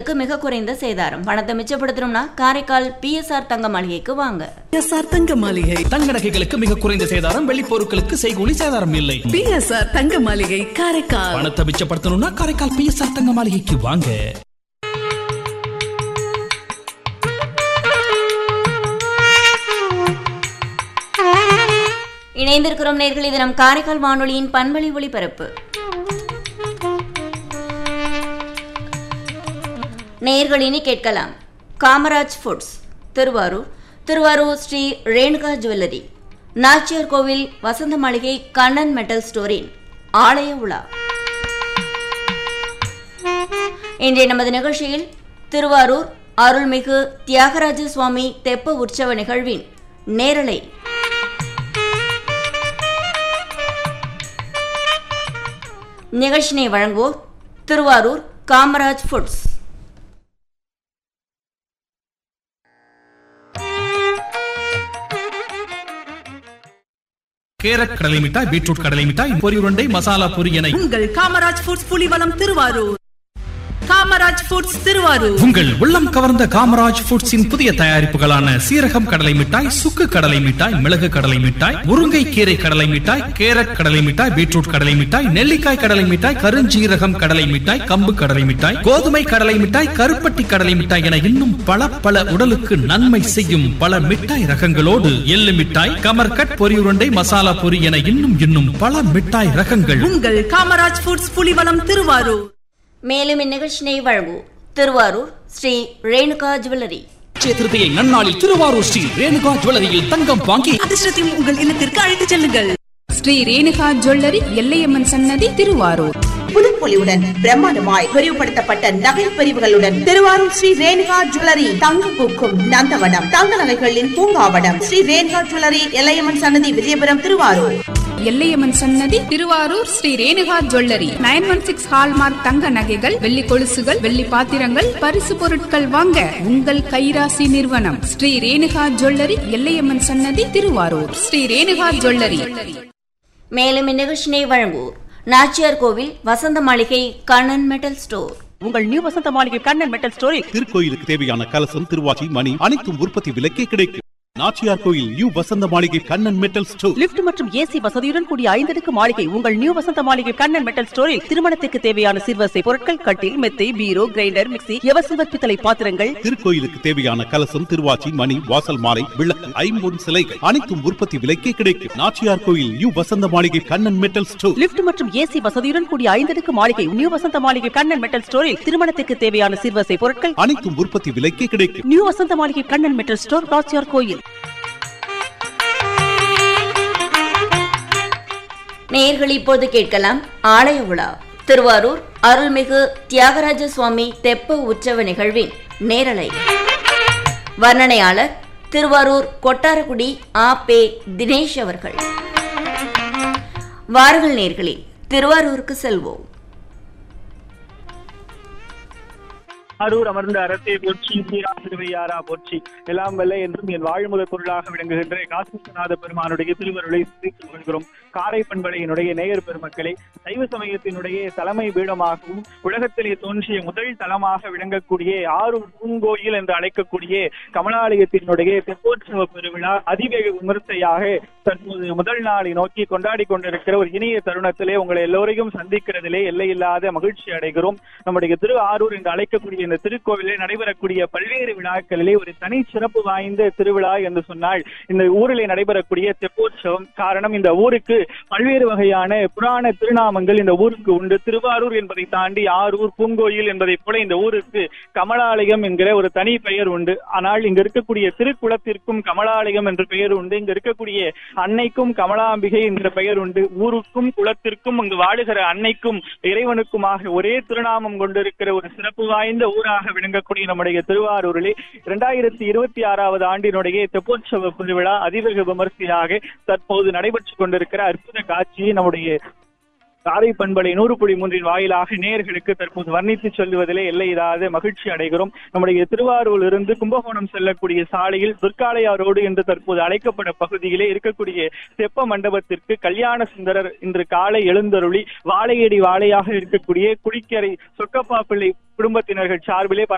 நகைகளுக்கு மிக குறைந்த சேதாரம் பணத்தை மிச்சப்படுத்தணும்னா காரைக்கால் பிஎஸ்ஆர் தங்க மாளிகைக்கு வாங்க பிஎஸ்ஆர் தங்க மாளிகை தங்க நகைகளுக்கு மிக குறைந்த சேதாரம் வெள்ளி பொருட்களுக்கு செய்கூலி சேதாரம் இல்லை பிஎஸ்ஆர் தங்க மாளிகை காரைக்கால் பணத்தை மிச்சப்படுத்தணும்னா காரைக்கால் பிஎஸ்ஆர் தங்க மாளிகைக்கு வாங்க இணைந்திருக்கிறோம் நேர்கள் இது நம் காரைக்கால் வானொலியின் பண்பலை ஒளிபரப்பு நேர்கள் இனி கேட்கலாம் Kamaraj foods Thiruvarur Thiruvarur Sri Renuka jewellery Nachiyar Kovil Vasantha Maligai Kannan metal ஸ்டோரின் ஆலய உலா இன்றைய நமது நிகழ்ச்சியில் திருவாரூர் அருள்மிகு தியாகராஜ சுவாமி தெப்ப உற்சவ நிகழ்வின் நேரலை நிகழ்ச்சினை வழங்குவோர் திருவாரூர் காமராஜ் ஃபுட்ஸ் கேரட் கடலை மிட்டாய் பீட்ரூட் கடலை மிட்டாய் பொரி உருண்டை மசாலா பொரி என உங்கள் காமராஜ் ஃபுட்ஸ் புலிவலம் திருவாரூர் காமராஜ் ஃபுட்ஸ் திருவாரூர் உங்கள் உள்ளம் கவர்ந்த காமராஜ் ஃபுட்ஸின் புதிய தயாரிப்புகளான சீரகம் கடலை மிட்டாய் சுக்கு கடலை மிட்டாய் மிளகு கடலை மிட்டாய் முருங்கை கீரை கடலை மிட்டாய் கேரட் கடலை மிட்டாய் பீட்ரூட் கடலை மிட்டாய் நெல்லிக்காய் கடலை மிட்டாய் கருஞ்சீரகம் கடலை மிட்டாய் கம்பு கடலை மிட்டாய் கோதுமை கடலை மிட்டாய் கருப்பட்டி கடலை மிட்டாய் என இன்னும் பல பல உடலுக்கு நன்மை செய்யும் பல மிட்டாய் ரகங்களோடு எள்ளு மிட்டாய் கமர்கட் பொரி உருண்டை மசாலா பொரி என இன்னும் இன்னும் பல மிட்டாய் ரகங்கள் உங்கள் காமராஜ் ஃபுட்ஸ் புலிவலம் திருவாரூர் மேலும் இந்நிகழ்ச்சினை வழங்குவோர் திருவாரூர் ஸ்ரீ ரேணுகா ஜுவல்லரி அட்சய திருதியை நன்னாளில் திருவாரூர் ஸ்ரீ ரேணுகா ஜுவல்லரியில் தங்கம் வாங்கி அதிர்ஷ்டத்தையும் உங்கள் இல்லத்திற்கு அழைத்துச் செல்லுங்கள் ஸ்ரீ ரேணுகா ஜுவல்லரி எல்லையம்மன் சன்னதி திருவாரூர் புதுப்பொலிவுடன் பிரம்மாண்டமாய் விரிவுபடுத்தப்பட்ட நகை பிரிவுகளுடன் திருவாரூர் ஸ்ரீ ரேணுகா ஜுவல்லரி தங்க பூக்கும் நந்தவனம் தங்க நகைகளின் பூங்காவனம் ஸ்ரீ ரேணுகா ஜுவல்லரி எல்லையம்மன் சன்னதி விஜயபுரம் திருவாரூர் எல்லையம்மன் சன்னதி Thiruvarur Sri Renuka jewellery nine one six hallmark தங்க நகைகள் வெள்ளி கொலுசுகள் வெள்ளி பாத்திரங்கள் பரிசு பொருட்கள் வாங்க உங்கள் கைராசி நிறுவனம் ஸ்ரீ ரேணுகா ஜுவல்லரி எல்லையம்மன் சன்னதி திருவாரூர் ஸ்ரீ ரேணுகா ஜுவல்லரி மேலும் இந்நிகழ்ச்சினை வழங்குவோர் நாச்சியார் கோவில் வசந்த மாளிகை கண்ணன் மெட்டல் ஸ்டோர் உங்கள் நியூ வசந்த மாளிகை கண்ணன் மெட்டல் ஸ்டோரில் திருக்கோயிலுக்கு தேவையான கலசம் திருவாச்சி மணி அனைத்தும் உற்பத்தி விலைக்கே கிடைக்கும் நாச்சியார் கோயில் new Vasantha Maligai Kannan metal store lift மற்றும் ஏசி வசதியுடன் கூடிய ஐந்தடுக்கு மாளிகை உங்கள் நியூ வசந்த மாளிகை கண்ணன் மெட்டல் ஸ்டோரில் திருமணத்துக்கு தேவையான சிறுவசை பொருட்கள் கட்டில் மெத்தை பீரோ கிரைண்டர் மிக்சி எவசில்வர் பித்தளை பாத்திரங்கள் திருக்கோயிலுக்கு தேவையான கலசம் திருவாச்சி மணி வாசல் மாலை விளக்கு ஐம்பொன் சிலைகள் அனைத்தும் உற்பத்தி விலைக்கே கிடைக்கும் நாச்சியார் கோயில் new Vasantha Maligai Kannan metal store lift மற்றும் ஏசி வசதியுடன் கூடிய ஐந்தடுக்கு மாளிகை நியூ வசந்த மாளிகை கண்ணன் மெட்டல் ஸ்டோரில் திருமணத்துக்கு தேவையான சிறுவசை பொருட்கள் அனைத்தும் உற்பத்தி விலைக்கே கிடைக்கும் new Vasantha Maligai Kannan metal store Nachiyar கோயில் நேயர்கள் இப்போது கேட்கலாம் ஆலய உலா திருவாரூர் அருள்மிகு தியாகராஜ சுவாமி தெப்ப உற்சவ நிகழ்வின் நேரலை வர்ணனையாளர் திருவாரூர் கொட்டாரக்குடி ஆ பே தினேஷ் அவர்கள் வாருங்கள் நேர்களே திருவாரூருக்கு செல்வோம் அரூர் அமர்ந்த அரசே போற்றி திருவையாரா போற்றி எல்லாம் வல்ல என்றும் என் வாழ்முத பொருளாக விளங்குகின்ற காசிநாத பெருமானுடைய திருவருளை சிந்தித்து கொள்கிறோம் காரை பண்பலையினுடைய நேயர் பெருமக்களே சைவ சமயத்தினுடைய தலைமை பீடமாகவும் உலகத்திலே தோன்றிய முதல் தலமாக விளங்கக்கூடிய ஆரூர் பூங்கோயில் என்று அழைக்கக்கூடிய கமலாலயத்தினுடைய தெப்போற்சவ பெருவிழா அதிவேக விமர்சையாக தற்போது முதல் நாளை நோக்கி கொண்டாடி கொண்டிருக்கிற ஒரு இனிய தருணத்திலே உங்களை எல்லோரையும் சந்திக்கிறதிலே எல்லையில்லாத மகிழ்ச்சி அடைகிறோம் நம்முடைய திரு ஆரூர் என்று அழைக்கக்கூடிய இந்த திருக்கோவிலே நடைபெறக்கூடிய பல்வேறு விழாக்களிலே ஒரு தனி சிறப்பு வாய்ந்த திருவிழா என்று சொன்னால் இந்த ஊரிலே நடைபெறக்கூடிய தெப்போற்சவம் காரணம் இந்த ஊருக்கு பல்வேறு வகையான புராண திருநாமங்கள் இந்த ஊருக்கு உண்டு திருவாரூர் என்பதை தாண்டி ஆரூர் பூங்கோயில் என்பதை போல இந்த ஊருக்கு கமலாலயம் என்கிற ஒரு தனி பெயர் உண்டு ஆனால் இங்க இருக்கக்கூடிய திருக்குளத்திற்கும் கமலாலயம் என்ற பெயர் உண்டு இங்க இருக்கக்கூடிய அன்னைக்கும் கமலாம்பிகை என்ற பெயர் உண்டு ஊருக்கும் குளத்திற்கும் அங்கு வாழுகிற அன்னைக்கும் இறைவனுக்குமாக ஒரே திருநாமம் கொண்டிருக்கிற ஒரு சிறப்பு வாய்ந்த ஊராக விளங்கக்கூடிய நம்முடைய திருவாரூரிலே இரண்டாயிரத்தி இருபத்தி ஆறாவது ஆண்டினுடைய தெப்போற்சவ திருவிழா அதிவேக விமர்சையாக தற்போது நடைபெற்றுக் கொண்டிருக்கிற அற்புத காட்சியை நம்முடைய காரை பண்பலை நூறு புள்ளி மூன்றின் வாயிலாக நேயர்களுக்கு தற்போது வர்ணித்து சொல்லுவதிலே எல்லையில்லாத மகிழ்ச்சி அடைகிறோம் நம்முடைய திருவாரூரில் இருந்து கும்பகோணம் செல்லக்கூடிய சாலையில் துர்காலயா ரோடு என்று தற்போது அழைக்கப்பட்ட பகுதியிலே இருக்கக்கூடிய தெப்ப மண்டபத்திற்கு கல்யாண சுந்தரர் இன்று காலை எழுந்தருளி வாழையடி வாழையாக இருக்கக்கூடிய குடிக்கரை சொக்கப்பா பிள்ளை குடும்பத்தினர்கள் சார்பிலே